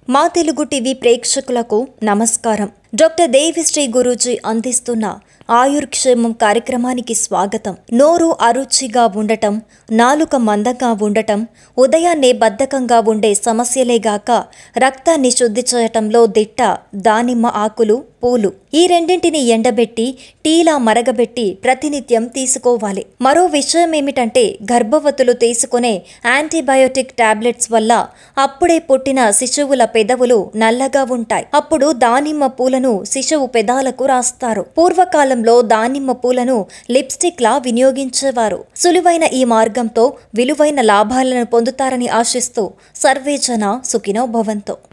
మా తెలుగు టీవీ ప్రేక్షకులకు నమస్కారం డాక్టర్ దేవిశ్రీ గురూజీ అందిస్తున్న ఆయుర్క్షేమం కార్యక్రమానికి స్వాగతం నోరు అరుచిగా ఉండటం నాలుక మందంగా ఉండటం ఉదయాన్నే బద్ధకంగా ఉండే సమస్యలేగాక రక్తాన్ని శుద్ధి చేయటంలో దిట్ట దానిమ్మ ఆకులు పూలు ఈ రెండింటిని ఎండబెట్టి టీలా మరగబెట్టి ప్రతినిత్యం తీసుకోవాలి మరో విషయం ఏమిటంటే గర్భవతులు తీసుకునే యాంటీబయోటిక్ టాబ్లెట్స్ వల్ల అప్పుడే పుట్టిన శిశువుల పెదవులు నల్లగా ఉంటాయి అప్పుడు దానిమ్మ పూలను శిశువు పెదాలకు రాస్తారు పూర్వకాలంలో దానిమ్మ పూలను లిప్స్టిక్ లా వినియోగించేవారు సులువైన ఈ మార్గంతో విలువైన లాభాలను పొందుతారని ఆశిస్తూ సర్వేజన సుఖినో భవంతో